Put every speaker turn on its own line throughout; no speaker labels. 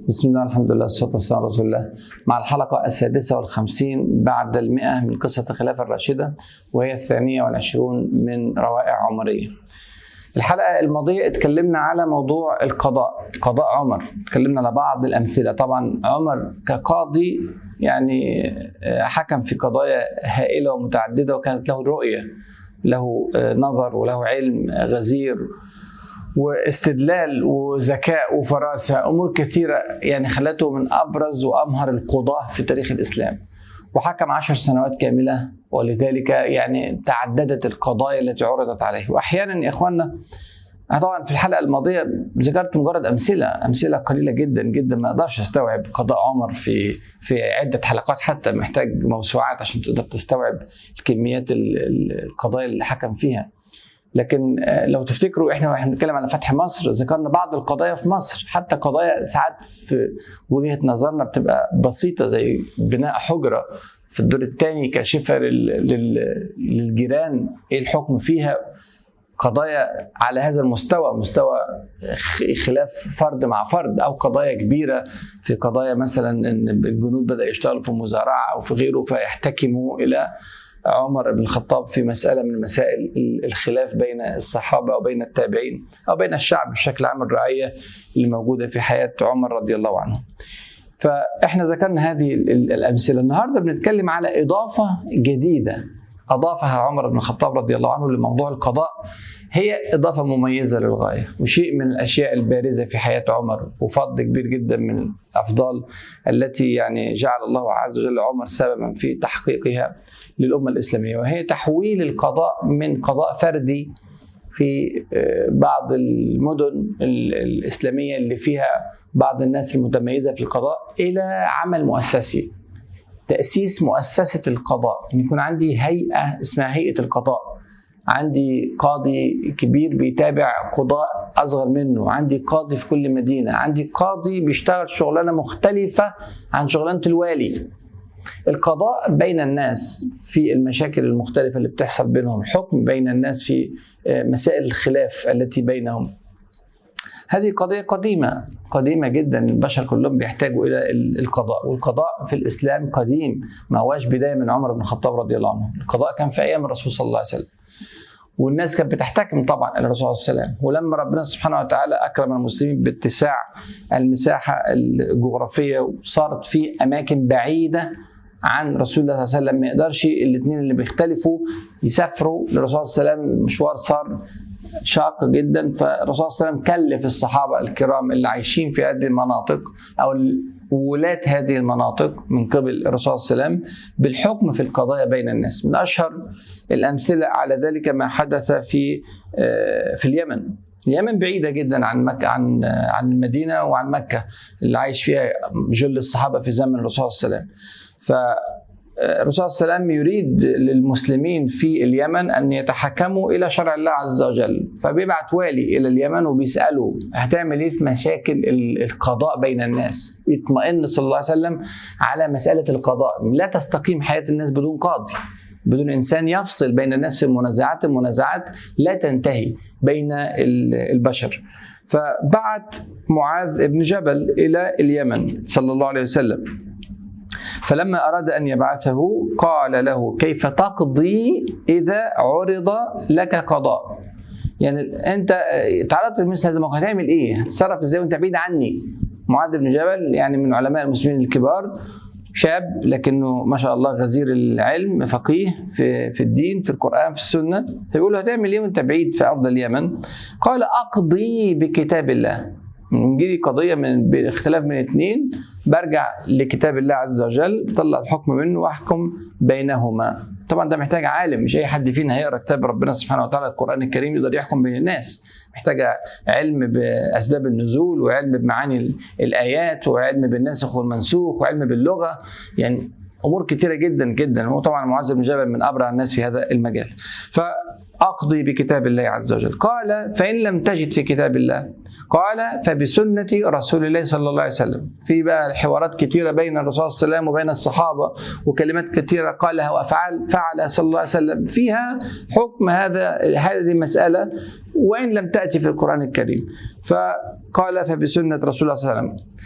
بسم الله الحمد لله والصلاة والسلام على رسول الله مع الحلقة السادسة والخمسين بعد المئة من قصة الخلافة الراشدة وهي الثانية والعشرون من روائع عمرية الحلقة الماضية اتكلمنا على موضوع القضاء قضاء عمر اتكلمنا على بعض الأمثلة طبعا عمر كقاضي يعني حكم في قضايا هائلة ومتعددة وكانت له رؤية له نظر وله علم غزير واستدلال وذكاء وفراسة أمور كثيرة يعني خلته من أبرز وأمهر القضاة في تاريخ الإسلام وحكم عشر سنوات كاملة ولذلك يعني تعددت القضايا التي عرضت عليه وأحيانا يا إخواننا طبعا في الحلقة الماضية ذكرت مجرد أمثلة أمثلة قليلة جدا جدا ما أقدرش أستوعب قضاء عمر في في عدة حلقات حتى محتاج موسوعات عشان تقدر تستوعب كميات القضايا اللي حكم فيها لكن لو تفتكروا احنا واحنا بنتكلم على فتح مصر ذكرنا بعض القضايا في مصر حتى قضايا ساعات في وجهه نظرنا بتبقى بسيطه زي بناء حجره في الدور الثاني كاشفه للجيران ايه الحكم فيها قضايا على هذا المستوى مستوى خلاف فرد مع فرد او قضايا كبيره في قضايا مثلا ان الجنود بدا يشتغلوا في مزارعه او في غيره فيحتكموا الى عمر بن الخطاب في مسألة من مسائل الخلاف بين الصحابة أو بين التابعين أو بين الشعب بشكل عام الرعية اللي موجودة في حياة عمر رضي الله عنه فإحنا ذكرنا هذه الأمثلة النهاردة بنتكلم على إضافة جديدة أضافها عمر بن الخطاب رضي الله عنه لموضوع القضاء هي إضافة مميزة للغاية وشيء من الأشياء البارزة في حياة عمر وفضل كبير جدا من الأفضال التي يعني جعل الله عز وجل عمر سببا في تحقيقها للأمة الإسلامية وهي تحويل القضاء من قضاء فردي في بعض المدن الإسلامية اللي فيها بعض الناس المتميزة في القضاء إلى عمل مؤسسي تأسيس مؤسسة القضاء إن يكون عندي هيئة اسمها هيئة القضاء عندي قاضي كبير بيتابع قضاء اصغر منه عندي قاضي في كل مدينه عندي قاضي بيشتغل شغلانه مختلفه عن شغلانه الوالي القضاء بين الناس في المشاكل المختلفه اللي بتحصل بينهم الحكم بين الناس في مسائل الخلاف التي بينهم هذه قضية قديمة قديمة جدا البشر كلهم بيحتاجوا إلى القضاء والقضاء في الإسلام قديم ما هواش بداية من عمر بن الخطاب رضي الله عنه القضاء كان في أيام الرسول صلى الله عليه وسلم والناس كانت بتحتكم طبعا الى الرسول صلى الله عليه وسلم ولما ربنا سبحانه وتعالى اكرم المسلمين باتساع المساحه الجغرافيه وصارت في اماكن بعيده عن رسول الله صلى الله عليه وسلم ما يقدرش الاثنين اللي بيختلفوا يسافروا للرسول صلى الله عليه وسلم المشوار صار شاق جدا فالرسول صلى الله عليه وسلم كلف الصحابه الكرام اللي عايشين في هذه المناطق او ولاة هذه المناطق من قبل الرسول صلى الله عليه وسلم بالحكم في القضايا بين الناس من اشهر الامثله على ذلك ما حدث في في اليمن اليمن بعيده جدا عن مكه عن عن المدينه وعن مكه اللي عايش فيها جل الصحابه في زمن الرسول صلى الله عليه وسلم ف الرسول صلى الله عليه وسلم يريد للمسلمين في اليمن ان يتحكموا الى شرع الله عز وجل فبيبعت والي الى اليمن وبيساله هتعمل ايه في مشاكل القضاء بين الناس يطمئن صلى الله عليه وسلم على مساله القضاء لا تستقيم حياه الناس بدون قاضي بدون انسان يفصل بين الناس في المنازعات المنازعات لا تنتهي بين البشر فبعت معاذ بن جبل الى اليمن صلى الله عليه وسلم فلما أراد أن يبعثه قال له كيف تقضي إذا عرض لك قضاء يعني أنت تعرضت لمثل هذا الموقف هتعمل إيه؟ هتتصرف إزاي وأنت بعيد عني؟ معاذ بن جبل يعني من علماء المسلمين الكبار شاب لكنه ما شاء الله غزير العلم فقيه في في الدين في القرآن في السنة فيقول له هتعمل إيه وأنت بعيد في أرض اليمن؟ قال أقضي بكتاب الله نجي قضية من باختلاف من اثنين برجع لكتاب الله عز وجل بطلع الحكم منه واحكم بينهما طبعا ده محتاج عالم مش اي حد فينا هيقرا كتاب ربنا سبحانه وتعالى القران الكريم يقدر يحكم بين الناس محتاجه علم باسباب النزول وعلم بمعاني الايات وعلم بالناسخ والمنسوخ وعلم باللغه يعني امور كثيره جدا جدا هو طبعا معاذ بن جبل من ابرع الناس في هذا المجال فاقضي بكتاب الله عز وجل قال فان لم تجد في كتاب الله قال فبسنة رسول الله صلى الله عليه وسلم في بقى حوارات كثيرة بين الرسول صلى الله عليه وسلم وبين الصحابة وكلمات كثيرة قالها وأفعال فعل صلى الله عليه وسلم فيها حكم هذا هذه المسألة وإن لم تأتي في القرآن الكريم فقال فبسنة رسول الله صلى الله عليه وسلم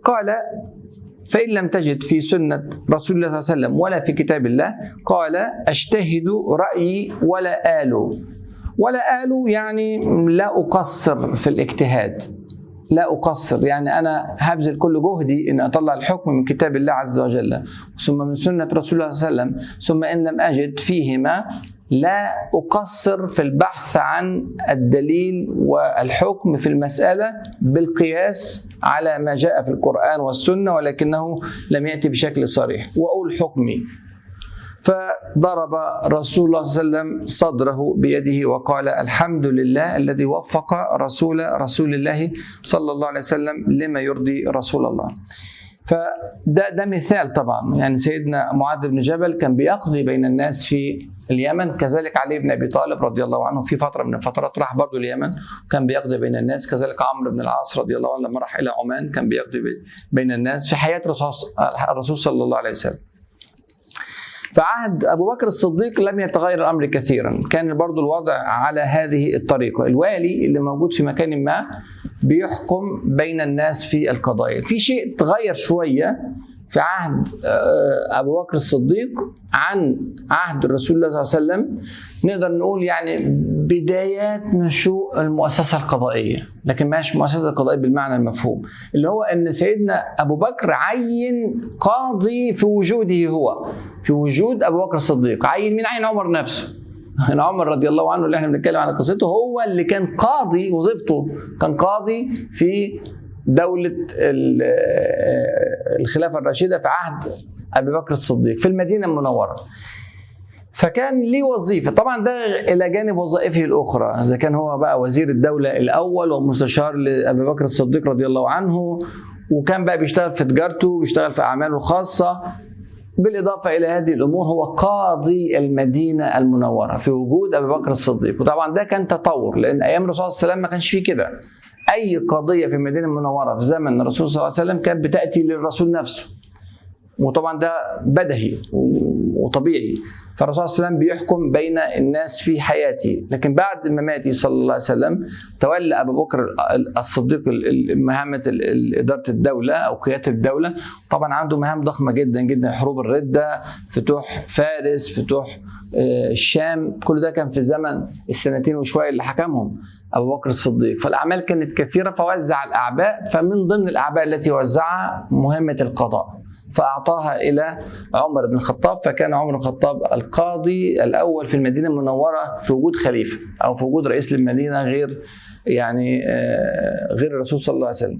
قال فإن لم تجد في سنة رسول الله صلى الله عليه وسلم ولا في كتاب الله قال أجتهد رأيي ولا آل ولا آل يعني لا أقصر في الاجتهاد لا أقصر يعني أنا هبذل كل جهدي أن أطلع الحكم من كتاب الله عز وجل ثم من سنة رسول الله صلى الله عليه وسلم ثم إن لم أجد فيهما لا أقصر في البحث عن الدليل والحكم في المسألة بالقياس على ما جاء في القرآن والسنة ولكنه لم يأتي بشكل صريح وأقول حكمي فضرب رسول الله صلى الله عليه وسلم صدره بيده وقال الحمد لله الذي وفق رسول رسول الله صلى الله عليه وسلم لما يرضي رسول الله فده ده مثال طبعا يعني سيدنا معاذ بن جبل كان بيقضي بين الناس في اليمن كذلك علي بن ابي طالب رضي الله عنه في فتره من الفترات راح برضه اليمن وكان بيقضي بين الناس كذلك عمرو بن العاص رضي الله عنه لما راح الى عمان كان بيقضي بين الناس في حياه الرسول صلى الله عليه وسلم فعهد ابو بكر الصديق لم يتغير الامر كثيرا كان برضو الوضع على هذه الطريقه الوالي اللي موجود في مكان ما بيحكم بين الناس في القضايا في شيء تغير شويه في عهد ابو بكر الصديق عن عهد الرسول الله صلى الله عليه وسلم نقدر نقول يعني بدايات نشوء المؤسسه القضائيه لكن مش مؤسسه القضائيه بالمعنى المفهوم اللي هو ان سيدنا ابو بكر عين قاضي في وجوده هو في وجود ابو بكر الصديق عين مين عين عمر نفسه ان عمر رضي الله عنه اللي احنا بنتكلم عن قصته هو اللي كان قاضي وظيفته كان قاضي في دولة الخلافة الراشدة في عهد أبي بكر الصديق في المدينة المنورة فكان ليه وظيفة طبعا ده إلى جانب وظائفه الأخرى إذا كان هو بقى وزير الدولة الأول ومستشار لأبي بكر الصديق رضي الله عنه وكان بقى بيشتغل في تجارته وبيشتغل في أعماله الخاصة بالإضافة إلى هذه الأمور هو قاضي المدينة المنورة في وجود أبي بكر الصديق وطبعا ده كان تطور لأن أيام الرسول صلى الله عليه وسلم ما كانش فيه كده اي قضيه في المدينه المنوره في زمن الرسول صلى الله عليه وسلم كانت بتاتي للرسول نفسه وطبعا ده بدهي وطبيعي فالرسول صلى الله عليه وسلم بيحكم بين الناس في حياته لكن بعد مماته صلى الله عليه وسلم تولى ابو بكر الصديق مهمه اداره الدوله او قياده الدوله طبعا عنده مهام ضخمه جدا جدا حروب الرده فتوح فارس فتوح الشام كل ده كان في زمن السنتين وشويه اللي حكمهم ابو بكر الصديق فالاعمال كانت كثيره فوزع الاعباء فمن ضمن الاعباء التي وزعها مهمه القضاء فاعطاها الى عمر بن الخطاب فكان عمر بن الخطاب القاضي الاول في المدينه المنوره في وجود خليفه او في وجود رئيس للمدينه غير يعني غير الرسول صلى الله عليه وسلم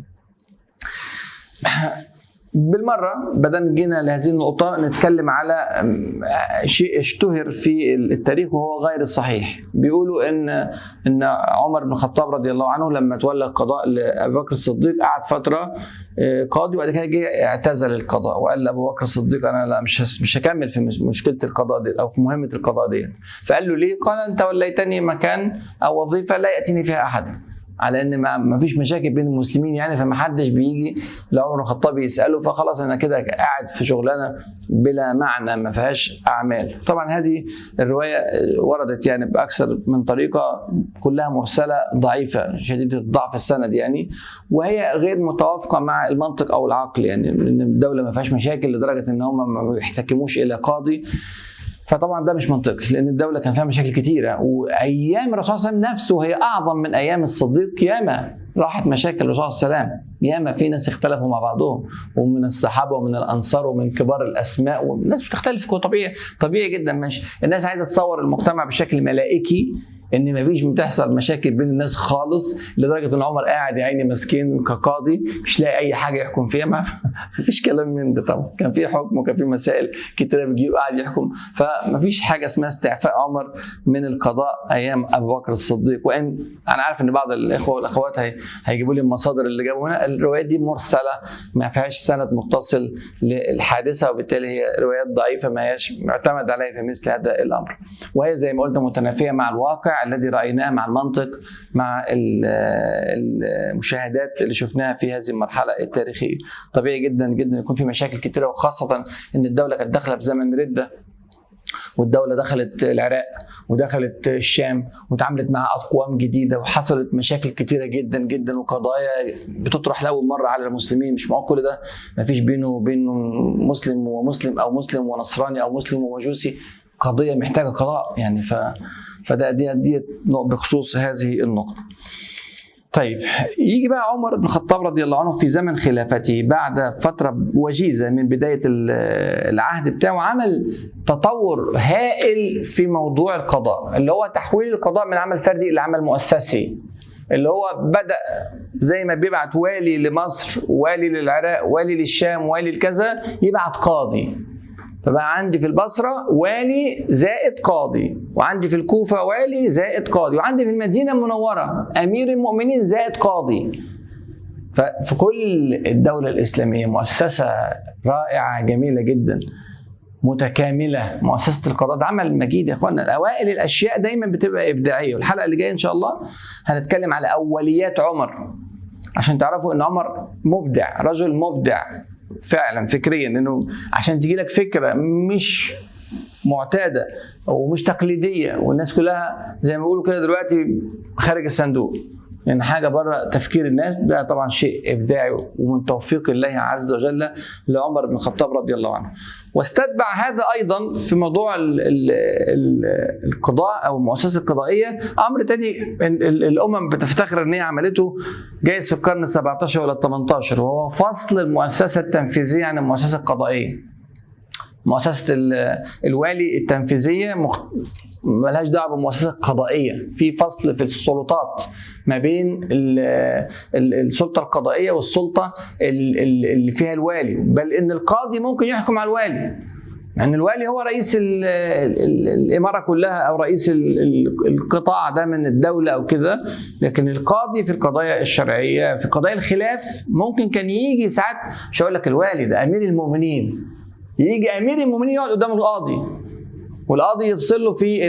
بالمرة بدل جينا لهذه النقطة نتكلم على شيء اشتهر في التاريخ وهو غير الصحيح بيقولوا ان ان عمر بن الخطاب رضي الله عنه لما تولى القضاء لابي بكر الصديق قعد فترة قاضي وبعد كده جه اعتزل القضاء وقال لابو بكر الصديق انا لا مش مش هكمل في مشكله القضاء دي او في مهمه القضاء دي فقال له ليه؟ قال انت وليتني مكان او وظيفه لا ياتيني فيها احد على ان ما فيش مشاكل بين المسلمين يعني فما حدش بيجي لعمر الخطاب يساله فخلاص انا كده قاعد في شغلانه بلا معنى ما فيهاش اعمال طبعا هذه الروايه وردت يعني باكثر من طريقه كلها مرسله ضعيفه شديده الضعف السند يعني وهي غير متوافقه مع المنطق او العقل يعني ان الدوله ما فيهاش مشاكل لدرجه ان هم ما بيحتكموش الى قاضي فطبعا ده مش منطقي لان الدوله كان فيها مشاكل كتيره وايام الرسول صلى الله عليه وسلم نفسه هي اعظم من ايام الصديق ياما راحت مشاكل الرسول صلى الله عليه وسلم ياما في ناس اختلفوا مع بعضهم ومن الصحابه ومن الانصار ومن كبار الاسماء والناس بتختلف طبيعي طبيعي جدا ماشي الناس عايزه تصور المجتمع بشكل ملائكي ان مفيش بتحصل مشاكل بين الناس خالص لدرجه ان عمر قاعد يا عيني مسكين كقاضي مش لاقي اي حاجه يحكم فيها ما فيش كلام من ده طبعا كان في حكم وكان في مسائل كتيره بيجيب قاعد يحكم فمفيش حاجه اسمها استعفاء عمر من القضاء ايام ابو بكر الصديق وان انا عارف ان بعض الاخوه والاخوات هي هيجيبوا لي المصادر اللي جابوا هنا الروايات دي مرسله ما فيهاش سند متصل للحادثه وبالتالي هي روايات ضعيفه ما هياش معتمد عليها في مثل هذا الامر وهي زي ما قلت متنافيه مع الواقع الذي رايناه مع المنطق مع المشاهدات اللي شفناها في هذه المرحله التاريخيه طبيعي جدا جدا يكون في مشاكل كثيره وخاصه ان الدوله كانت داخله في زمن رده والدوله دخلت العراق ودخلت الشام وتعاملت مع اقوام جديده وحصلت مشاكل كتيره جدا جدا وقضايا بتطرح لاول مره على المسلمين مش معقول كل ده ما فيش بينه وبين مسلم ومسلم او مسلم ونصراني او مسلم ومجوسي قضيه محتاجه قضاء يعني ف فده دي دي بخصوص هذه النقطه. طيب يجي بقى عمر بن الخطاب رضي الله عنه في زمن خلافته بعد فتره وجيزه من بدايه العهد بتاعه عمل تطور هائل في موضوع القضاء اللي هو تحويل القضاء من عمل فردي الى عمل مؤسسي اللي هو بدا زي ما بيبعت والي لمصر والي للعراق والي للشام والي لكذا يبعت قاضي فبقى عندي في البصرة والي زائد قاضي وعندي في الكوفة والي زائد قاضي وعندي في المدينة المنورة أمير المؤمنين زائد قاضي ففي كل الدولة الإسلامية مؤسسة رائعة جميلة جدا متكاملة مؤسسة القضاء ده عمل مجيد يا اخوانا الأوائل الأشياء دايما بتبقى إبداعية والحلقة اللي جاية إن شاء الله هنتكلم على أوليات عمر عشان تعرفوا إن عمر مبدع رجل مبدع فعلا فكريا انه عشان تجي لك فكره مش معتاده ومش تقليديه والناس كلها زي ما بيقولوا كده دلوقتي خارج الصندوق يعني حاجه بره تفكير الناس ده طبعا شيء ابداعي ومن توفيق الله عز وجل لعمر بن الخطاب رضي الله عنه واستتبع هذا ايضا في موضوع ال ال ال القضاء او المؤسسه القضائيه امر تاني الامم بتفتخر ان هي عملته جايز في القرن ال 17 ولا ال 18 وهو فصل المؤسسه التنفيذيه عن المؤسسه القضائيه مؤسسه الوالي التنفيذيه مخ... ملهاش دعوه بالمؤسسه القضائيه في فصل في السلطات ما بين السلطه القضائيه والسلطه اللي فيها الوالي بل ان القاضي ممكن يحكم على الوالي يعني الوالي هو رئيس ال ال الاماره كلها او رئيس ال القطاع ده من الدوله او كده لكن القاضي في القضايا الشرعيه في قضايا الخلاف ممكن كان يجي ساعات مش هقول لك الوالي ده امير المؤمنين يجي امير المؤمنين يقعد قدام القاضي والقاضي يفصل له في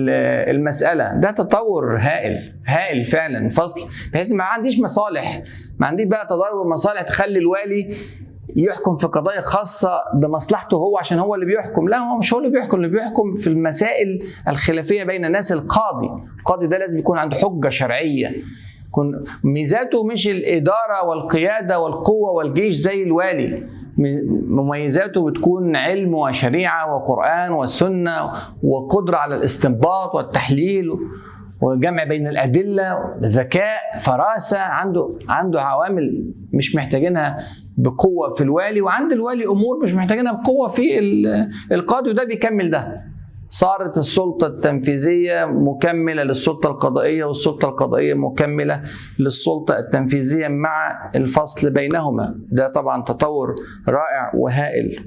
المساله ده تطور هائل هائل فعلا فصل بحيث ما عنديش مصالح ما عنديش بقى تضارب المصالح تخلي الوالي يحكم في قضايا خاصة بمصلحته هو عشان هو اللي بيحكم لا هو مش هو اللي بيحكم اللي بيحكم في المسائل الخلافية بين الناس القاضي القاضي ده لازم يكون عنده حجة شرعية يكون ميزاته مش الإدارة والقيادة والقوة والجيش زي الوالي مميزاته بتكون علم وشريعة وقرآن والسنة وقدرة على الاستنباط والتحليل وجمع بين الأدلة ذكاء فراسة عنده عنده عوامل مش محتاجينها بقوة في الوالي وعند الوالي أمور مش محتاجينها بقوة في القاضي وده بيكمل ده صارت السلطة التنفيذية مكملة للسلطة القضائية والسلطة القضائية مكملة للسلطة التنفيذية مع الفصل بينهما ده طبعا تطور رائع وهائل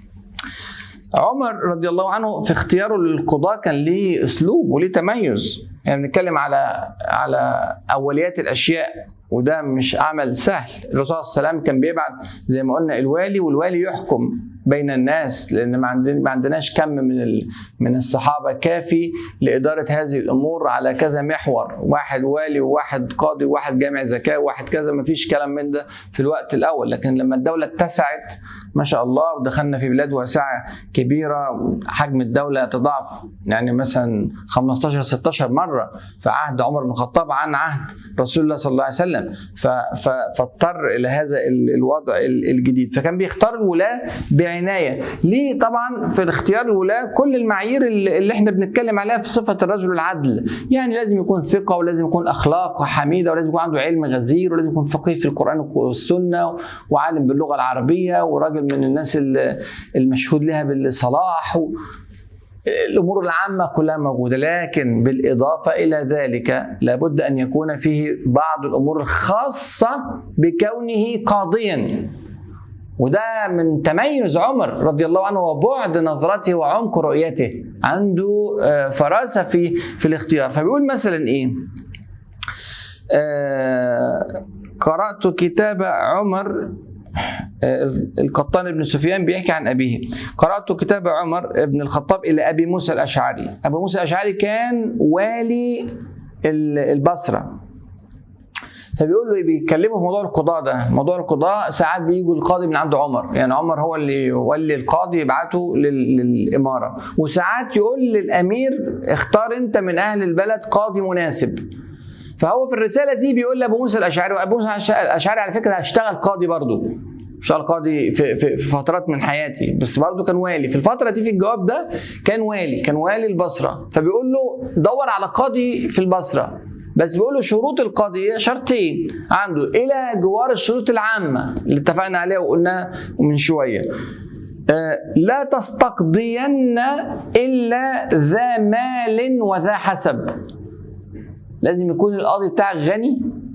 عمر رضي الله عنه في اختياره للقضاة كان ليه اسلوب وليه تميز يعني بنتكلم على على اوليات الاشياء وده مش عمل سهل الرسول صلى الله عليه وسلم كان بيبعت زي ما قلنا الوالي والوالي يحكم بين الناس لان ما عندنا ما عندناش كم من من الصحابه كافي لاداره هذه الامور على كذا محور واحد والي وواحد قاضي وواحد جامع زكاه وواحد كذا ما فيش كلام من ده في الوقت الاول لكن لما الدوله اتسعت ما شاء الله ودخلنا في بلاد واسعه كبيره حجم الدوله تضاعف يعني مثلا 15 16 مره في عهد عمر بن الخطاب عن عهد رسول الله صلى الله عليه وسلم فاضطر الى هذا الوضع الجديد فكان بيختار الولاه بعنايه ليه طبعا في اختيار الولاه كل المعايير اللي احنا بنتكلم عليها في صفه الرجل العدل يعني لازم يكون ثقه ولازم يكون اخلاق وحميده ولازم يكون عنده علم غزير ولازم يكون فقيه في القران والسنه وعالم باللغه العربيه وراجل من الناس المشهود لها بالصلاح و... الامور العامه كلها موجوده لكن بالاضافه الى ذلك لابد ان يكون فيه بعض الامور الخاصه بكونه قاضيا وده من تميز عمر رضي الله عنه وبعد نظرته وعمق رؤيته عنده فراسه في في الاختيار فبيقول مثلا ايه آه قرات كتاب عمر القطان بن سفيان بيحكي عن أبيه قرأت كتاب عمر بن الخطاب إلى أبي موسى الأشعري أبو موسى الأشعري كان والي البصرة فبيقول له بيتكلموا في موضوع القضاء ده موضوع القضاء ساعات بيجوا القاضي من عند عمر يعني عمر هو اللي يولي القاضي يبعته لل- للاماره وساعات يقول للامير اختار انت من اهل البلد قاضي مناسب فهو في الرساله دي بيقول لابو موسى الاشعري وابو موسى الاشعري على فكره هشتغل قاضي برضه اشتغل قاضي في, في, في فترات من حياتي بس برضه كان والي في الفتره دي في الجواب ده كان والي كان والي البصره فبيقول له دور على قاضي في البصره بس بيقول له شروط القاضي شرطين عنده الى جوار الشروط العامه اللي اتفقنا عليها وقلناها من شويه آه، لا تستقضين الا ذا مال وذا حسب لازم يكون القاضي بتاعك غني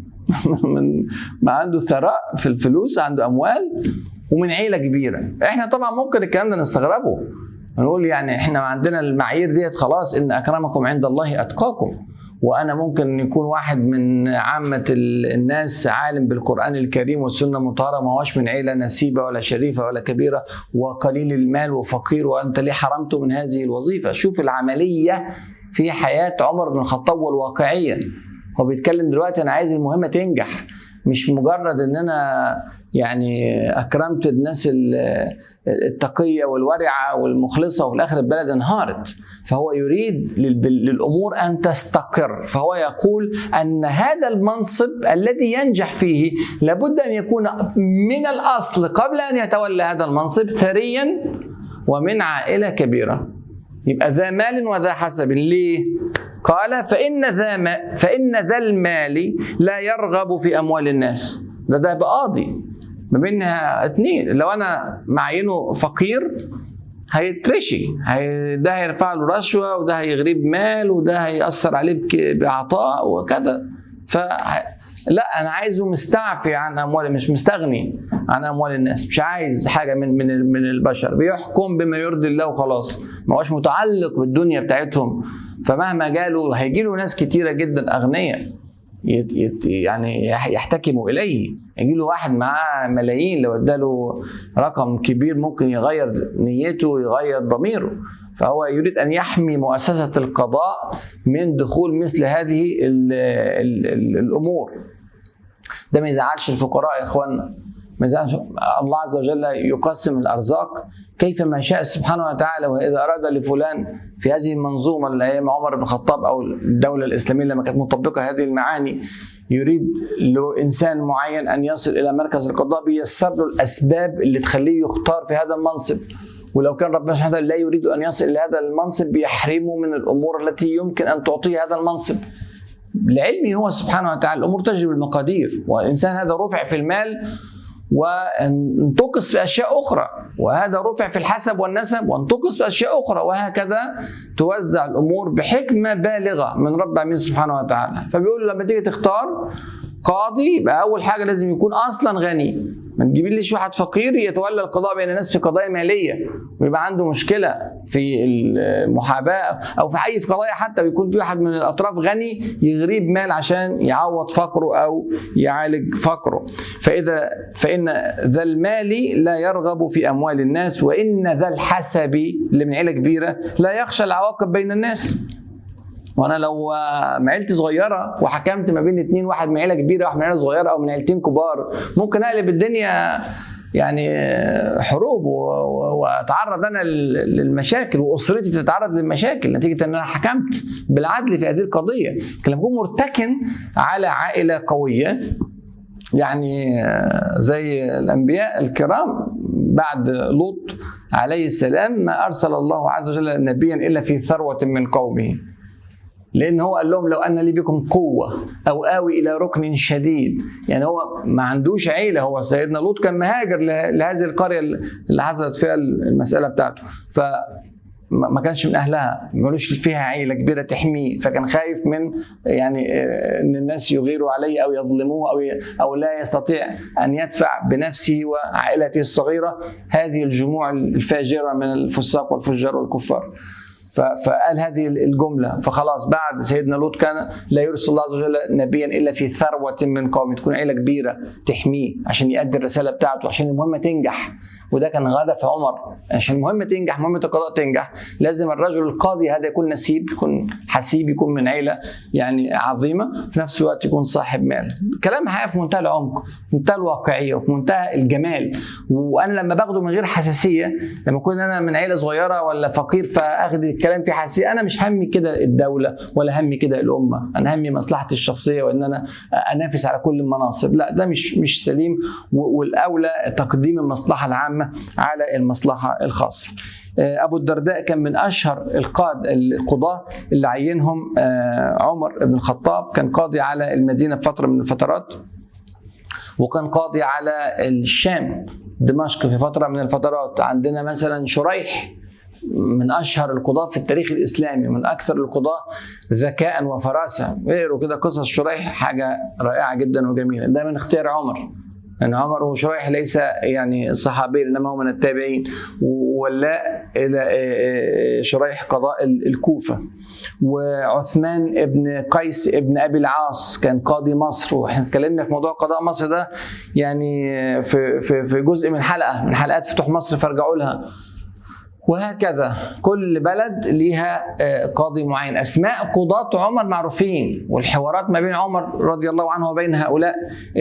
من ما عنده ثراء في الفلوس عنده اموال ومن عيله كبيره احنا طبعا ممكن الكلام ده نستغربه نقول يعني احنا عندنا المعايير ديت خلاص ان اكرمكم عند الله اتقاكم وانا ممكن يكون واحد من عامه ال- الناس عالم بالقران الكريم والسنه المطهره ما هوش من عيله نسيبه ولا شريفه ولا كبيره وقليل المال وفقير وانت ليه حرمته من هذه الوظيفه شوف العمليه في حياه عمر بن الخطاب والواقعيه هو بيتكلم دلوقتي انا عايز المهمه تنجح مش مجرد ان انا يعني اكرمت الناس ال- التقيه والورعه والمخلصه وفي الاخر البلد انهارت فهو يريد للب- للامور ان تستقر فهو يقول ان هذا المنصب الذي ينجح فيه لابد ان يكون من الاصل قبل ان يتولى هذا المنصب ثريا ومن عائله كبيره يبقى ذا مال وذا حسب ليه؟ قال فإن ذا ما فإن ذا المال لا يرغب في أموال الناس ده ده بقاضي ما بينها اتنين لو أنا معينه فقير هيترشي هي ده هيرفع له رشوة وده هيغريب مال وده هيأثر عليه بك- بعطاء وكذا ف لا انا عايزه مستعفي عن اموال مش مستغني عن اموال الناس مش عايز حاجه من من من البشر بيحكم بما يرضي الله وخلاص ما هوش متعلق بالدنيا بتاعتهم فمهما جاله هيجي له ناس كتيره جدا اغنياء يت- يت- يعني يح- يحتكموا اليه يجي له واحد معاه ملايين لو اداله رقم كبير ممكن يغير نيته ويغير ضميره فهو يريد ان يحمي مؤسسه القضاء من دخول مثل هذه ال ال ال الامور ده ما يزعلش الفقراء يا اخوانا ما يزعلش الله عز وجل يقسم الارزاق كيفما شاء سبحانه وتعالى واذا اراد لفلان في هذه المنظومه اللي هي عمر بن الخطاب او الدوله الاسلاميه لما كانت مطبقه هذه المعاني يريد له انسان معين ان يصل الى مركز القضاء بيسر له الاسباب اللي تخليه يختار في هذا المنصب ولو كان ربنا سبحانه وتعالى لا يريد ان يصل الى هذا المنصب بيحرمه من الامور التي يمكن ان تعطيه هذا المنصب لعلمه هو سبحانه وتعالى الامور تجري بالمقادير والانسان هذا رفع في المال وانتقص في اشياء اخرى وهذا رفع في الحسب والنسب وانتقص في اشياء اخرى وهكذا توزع الامور بحكمه بالغه من رب العالمين سبحانه وتعالى فبيقول لما تيجي تختار قاضي يبقى اول حاجه لازم يكون اصلا غني ما تجيبليش واحد فقير يتولى القضاء بين الناس في قضايا ماليه ويبقى عنده مشكله في المحاباه او في اي في قضايا حتى ويكون في واحد من الاطراف غني يغريب مال عشان يعوض فقره او يعالج فقره فاذا فان ذا المال لا يرغب في اموال الناس وان ذا الحسب اللي من عيله كبيره لا يخشى العواقب بين الناس وانا لو عيلتي صغيره وحكمت ما بين اتنين واحد من عيله كبيره واحد من عيله صغيره او من عيلتين كبار ممكن اقلب الدنيا يعني حروب واتعرض انا للمشاكل واسرتي تتعرض للمشاكل نتيجه ان انا حكمت بالعدل في هذه القضيه لكن لما اكون مرتكن على عائله قويه يعني زي الانبياء الكرام بعد لوط عليه السلام ما ارسل الله عز وجل نبيا الا في ثروه من قومه لان هو قال لهم لو ان لي بكم قوه او اوي الى ركن شديد يعني هو ما عندوش عيله هو سيدنا لوط كان مهاجر لهذه القريه اللي حصلت فيها المساله بتاعته ف ما كانش من اهلها ملوش فيها عيله كبيره تحميه فكان خايف من يعني ان الناس يغيروا عليه او يظلموه او او لا يستطيع ان يدفع بنفسه وعائلته الصغيره هذه الجموع الفاجره من الفساق والفجار والكفار فقال هذه الجمله فخلاص بعد سيدنا لوط كان لا يرسل الله عز وجل نبيا الا في ثروه من قومه تكون عيله كبيره تحميه عشان يؤدي الرساله بتاعته عشان المهمه تنجح وده كان هدف عمر عشان المهمه تنجح مهمه القضاء تنجح لازم الرجل القاضي هذا يكون نسيب يكون حسيب يكون من عيله يعني عظيمه في نفس الوقت يكون صاحب مال كلام حقيقه في منتهى العمق في منتهى الواقعيه وفي منتهى الجمال وانا لما باخده من غير حساسيه لما اكون انا من عيله صغيره ولا فقير فاخد الكلام في حساسيه انا مش همي كده الدوله ولا همي كده الامه انا همي مصلحتي الشخصيه وان انا انافس على كل المناصب لا ده مش مش سليم والاولى تقديم المصلحه العامه على المصلحه الخاصه ابو الدرداء كان من اشهر القاد القضاه اللي عينهم عمر بن الخطاب كان قاضي على المدينه في فتره من الفترات وكان قاضي على الشام دمشق في فتره من الفترات عندنا مثلا شريح من اشهر القضاه في التاريخ الاسلامي من اكثر القضاه ذكاء وفراسه اقروا كده قصص شريح حاجه رائعه جدا وجميله ده من اختيار عمر ان عمر وشريح ليس يعني صحابي انما هو من التابعين ولا الى شريح قضاء الكوفه وعثمان ابن قيس ابن ابي العاص كان قاضي مصر واحنا اتكلمنا في موضوع قضاء مصر ده يعني في في في جزء من حلقه من حلقات فتوح مصر فارجعوا لها وهكذا كل بلد ليها قاضي معين اسماء قضاة عمر معروفين والحوارات ما بين عمر رضي الله عنه وبين هؤلاء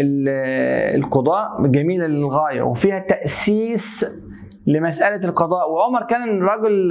القضاة جميله للغايه وفيها تاسيس لمساله القضاء وعمر كان راجل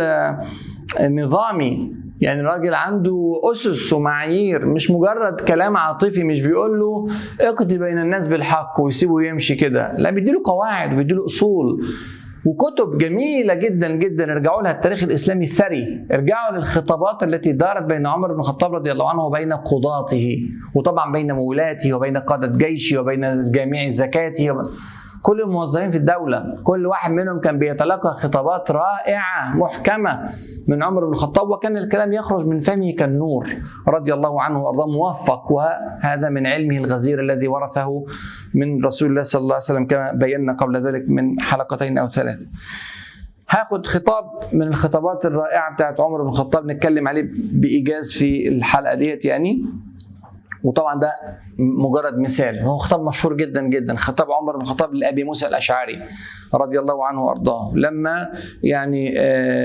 نظامي يعني راجل عنده اسس ومعايير مش مجرد كلام عاطفي مش بيقول له اقضي بين الناس بالحق ويسيبه يمشي كده لا بيديله قواعد وبيديله اصول وكتب جميلة جدا جدا ارجعوا لها التاريخ الإسلامي الثري ارجعوا للخطابات التي دارت بين عمر بن الخطاب رضي الله عنه وبين قضاته وطبعا بين مولاته وبين قادة جيشه وبين جميع زكاته وبين كل الموظفين في الدولة كل واحد منهم كان بيتلقى خطابات رائعة محكمة من عمر بن الخطاب وكان الكلام يخرج من فمه كالنور رضي الله عنه وارضاه موفق وهذا من علمه الغزير الذي ورثه من رسول الله صلى الله عليه وسلم كما بينا قبل ذلك من حلقتين او ثلاث. هاخد خطاب من الخطابات الرائعه بتاعت عمر بن الخطاب نتكلم عليه بايجاز في الحلقه ديت يعني وطبعا ده مجرد مثال هو خطاب مشهور جدا جدا خطاب عمر بن الخطاب لابي موسى الاشعري رضي الله عنه وارضاه لما يعني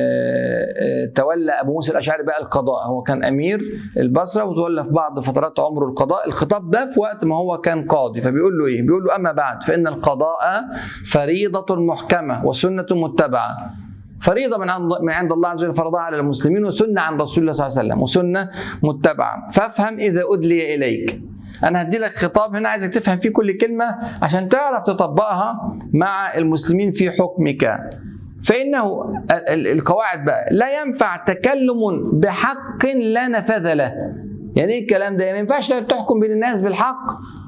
تولى ابو موسى الاشعري بقى القضاء هو كان امير البصره وتولى في بعض فترات عمره القضاء الخطاب ده في وقت ما هو كان قاضي فبيقول له ايه بيقول له اما بعد فان القضاء فريضه محكمه وسنه متبعه فريضة من عند من عند الله عز وجل فرضها على المسلمين وسنة عن رسول الله صلى الله عليه وسلم وسنة متبعة فافهم إذا أدلي إليك أنا هدي لك خطاب هنا عايزك تفهم فيه كل كلمة عشان تعرف تطبقها مع المسلمين في حكمك فإنه القواعد بقى لا ينفع تكلم بحق لا نفذ له يعني ايه الكلام ده ما ينفعش تحكم بين الناس بالحق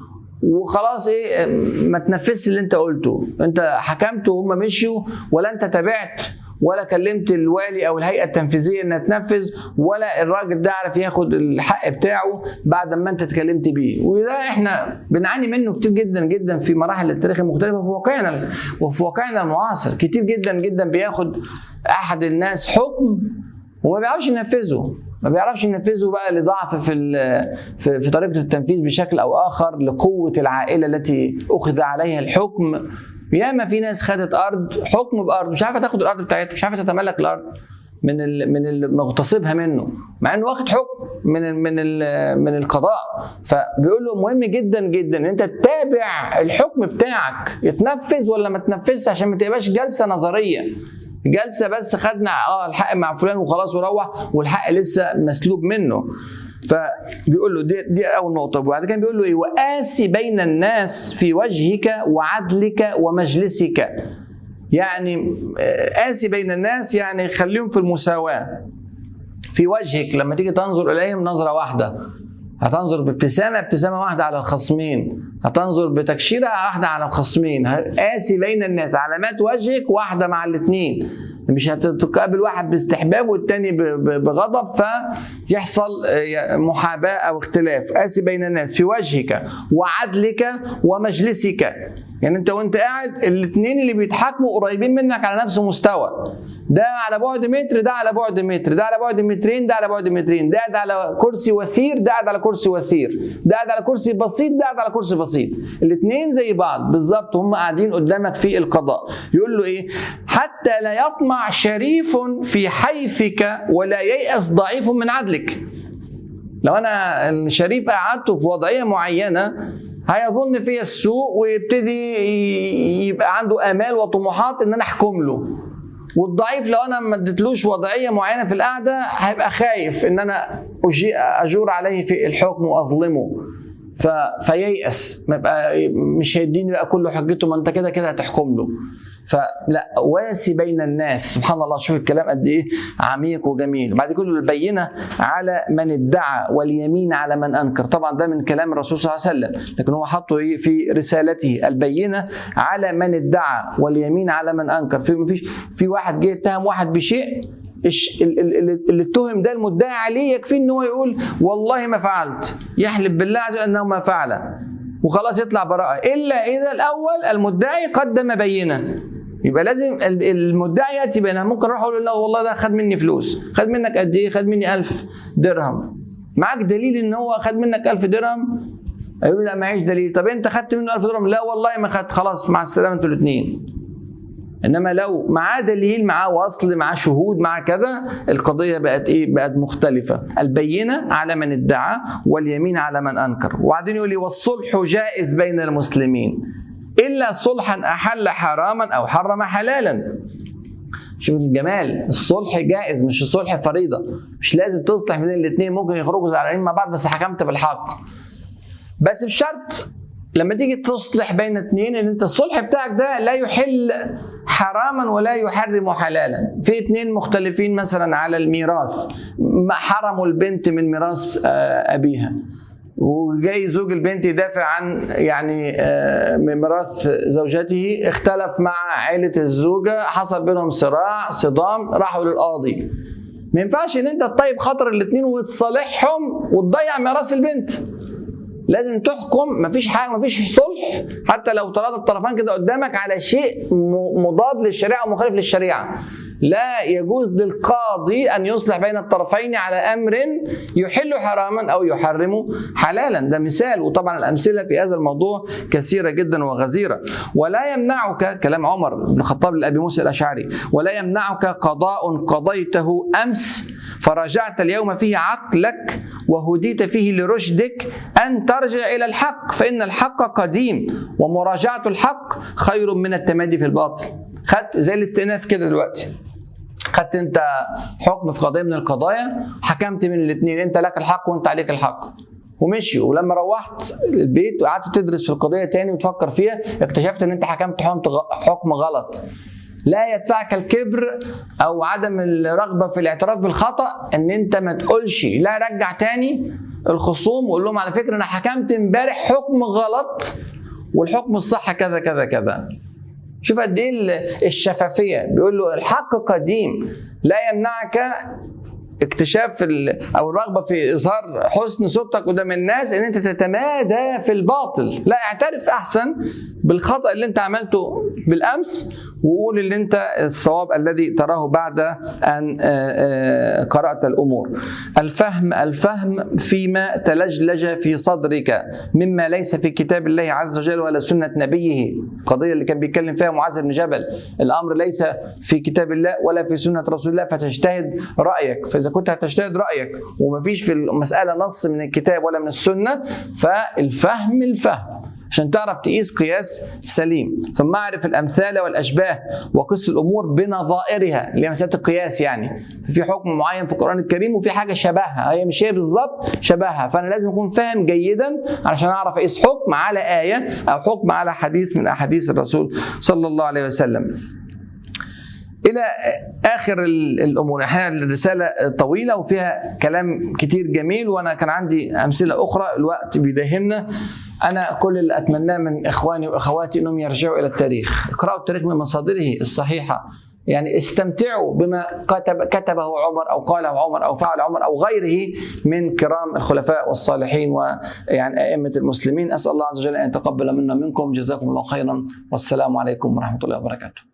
وخلاص ايه ما تنفذش اللي انت قلته انت حكمت وهم مشيوا ولا انت تابعت ولا كلمت الوالي او الهيئه التنفيذيه انها تنفذ ولا الراجل ده عرف ياخد الحق بتاعه بعد ما انت اتكلمت بيه وده احنا بنعاني منه كتير جدا جدا في مراحل التاريخ المختلفه وفي واقعنا وفي واقعنا المعاصر كتير جدا جدا بياخد احد الناس حكم وما بيعرفش ينفذه ما بيعرفش ينفذه بقى لضعف في في, في طريقه التنفيذ بشكل او اخر لقوه العائله التي اخذ عليها الحكم ياما في ناس خدت ارض حكم بارض مش عارفه تاخد الارض بتاعتها مش عارفه تتملك الارض من من المغتصبها منه مع انه واخد حكم من ال من ال من القضاء فبيقول له مهم جدا جدا ان انت تتابع الحكم بتاعك يتنفذ ولا ما تنفذش عشان ما تبقاش جلسه نظريه جلسه بس خدنا اه الحق مع فلان وخلاص وروح والحق لسه مسلوب منه فبيقول له دي, دي اول نقطه وبعد كده بيقول له ايه واسي بين الناس في وجهك وعدلك ومجلسك يعني قاسي بين الناس يعني خليهم في المساواه في وجهك لما تيجي تنظر اليهم نظره واحده هتنظر بابتسامة ابتسامة واحدة على الخصمين هتنظر بتكشيرة واحدة على الخصمين قاسي بين الناس علامات وجهك واحدة مع الاثنين مش هتقابل واحد باستحباب والتاني بغضب فيحصل محاباة أو اختلاف قاسي بين الناس في وجهك وعدلك ومجلسك يعني انت وانت قاعد الاثنين اللي بيتحاكموا قريبين منك على نفس مستوى ده على بعد متر ده على بعد متر ده على بعد مترين ده على بعد مترين ده قاعد على كرسي وثير ده قاعد على كرسي وثير ده قاعد على كرسي بسيط ده قاعد على كرسي بسيط الاثنين زي بعض بالظبط هم قاعدين قدامك في القضاء يقول له ايه حتى لا يطمع شريف في حيفك ولا ييأس ضعيف من عدلك لو انا الشريف قعدته في وضعيه معينه هيظن فيا السوء ويبتدي يبقى عنده امال وطموحات ان انا احكم له والضعيف لو انا ما اديتلوش وضعيه معينه في القعده هيبقى خايف ان انا اجور عليه في الحكم واظلمه ف... فييأس ما يبقى مش هيديني بقى كل حجته ما انت كده كده هتحكم له فلا واسي بين الناس سبحان الله شوف الكلام قد ايه عميق وجميل بعد كده البينه على من ادعى واليمين على من انكر طبعا ده من كلام الرسول صلى الله عليه وسلم لكن هو حطه ايه في رسالته البينه على من ادعى واليمين على من انكر في مفيش في واحد جه يتهم واحد بشيء اللي اتهم ده المدعي عليه يكفي ان هو يقول والله ما فعلت يحلف بالله عز وجل انه ما فعل وخلاص يطلع براءه الا اذا الاول المدعي قدم بينه يبقى لازم المدعي ياتي بينها ممكن اروح اقول له والله ده خد مني فلوس خد منك قد ايه خد مني 1000 درهم معاك دليل ان هو خد منك 1000 درهم يقول لا معيش دليل طب انت خدت منه 1000 درهم لا والله ما خدت خلاص مع السلامه انتوا الاثنين انما لو معاه دليل معاه وصل معاه شهود معاه كذا القضيه بقت ايه بقت مختلفه البينه على من ادعى واليمين على من انكر وبعدين يقول لي والصلح جائز بين المسلمين الا صلحا احل حراما او حرم حلالا شوف الجمال الصلح جائز مش الصلح فريضه مش لازم تصلح بين الاثنين ممكن يخرجوا زعلانين مع بعض بس حكمت بالحق بس بشرط لما تيجي تصلح بين اثنين ان انت الصلح بتاعك ده لا يحل حراما ولا يحرم حلالا في اثنين مختلفين مثلا على الميراث حرموا البنت من ميراث ابيها وجاي زوج البنت يدافع عن يعني ميراث زوجته اختلف مع عائلة الزوجة حصل بينهم صراع صدام راحوا للقاضي ما ينفعش ان انت تطيب خاطر الاثنين وتصالحهم وتضيع ميراث البنت لازم تحكم مفيش حاجه مفيش صلح حتى لو طلعت الطرفان كده قدامك على شيء مضاد للشريعه ومخالف للشريعه لا يجوز للقاضي ان يصلح بين الطرفين على امر يحل حراما او يحرم حلالا ده مثال وطبعا الامثله في هذا الموضوع كثيره جدا وغزيره ولا يمنعك كلام عمر بن الخطاب لابي موسى الاشعري ولا يمنعك قضاء قضيته امس فرجعت اليوم فيه عقلك وهديت فيه لرشدك ان ترجع الى الحق فان الحق قديم ومراجعه الحق خير من التمادي في الباطل خدت زي الاستئناف كده دلوقتي خدت انت حكم في قضيه من القضايا حكمت من الاثنين انت لك الحق وانت عليك الحق ومشي ولما روحت البيت وقعدت تدرس في القضيه تاني وتفكر فيها اكتشفت ان انت حكمت حكم غلط لا يدفعك الكبر او عدم الرغبه في الاعتراف بالخطا ان انت ما تقولش لا رجع تاني الخصوم وقول لهم على فكره انا حكمت امبارح حكم غلط والحكم الصح كذا كذا كذا شوف قد ايه الشفافيه بيقول له الحق قديم لا يمنعك اكتشاف او الرغبه في اظهار حسن صورتك قدام الناس ان انت تتمادى في الباطل لا اعترف احسن بالخطا اللي انت عملته بالامس وقول اللي انت الصواب الذي تراه بعد ان قرات الامور الفهم الفهم فيما تلجلج في صدرك مما ليس في كتاب الله عز وجل ولا سنه نبيه القضيه اللي كان بيتكلم فيها معاذ بن جبل الامر ليس في كتاب الله ولا في سنه رسول الله فتجتهد رايك فاذا كنت هتجتهد رايك ومفيش في المساله نص من الكتاب ولا من السنه فالفهم الفهم عشان تعرف تقيس قياس سليم ثم اعرف الامثال والاشباه وقس الامور بنظائرها اللي هي مساله القياس يعني في حكم معين في القران الكريم وفي حاجه شبهها هي مش هي بالظبط شبهها فانا لازم اكون فاهم جيدا علشان اعرف اقيس حكم على ايه او حكم على حديث من احاديث الرسول صلى الله عليه وسلم الى اخر الامور احيانا الرساله طويله وفيها كلام كتير جميل وانا كان عندي امثله اخرى الوقت بيداهمنا انا كل اللي اتمناه من اخواني واخواتي انهم يرجعوا الى التاريخ اقراوا التاريخ من مصادره الصحيحه يعني استمتعوا بما كتب كتبه عمر او قاله عمر او فعل عمر او غيره من كرام الخلفاء والصالحين ويعني ائمه المسلمين اسال الله عز وجل ان يتقبل منا منكم جزاكم الله خيرا والسلام عليكم ورحمه الله وبركاته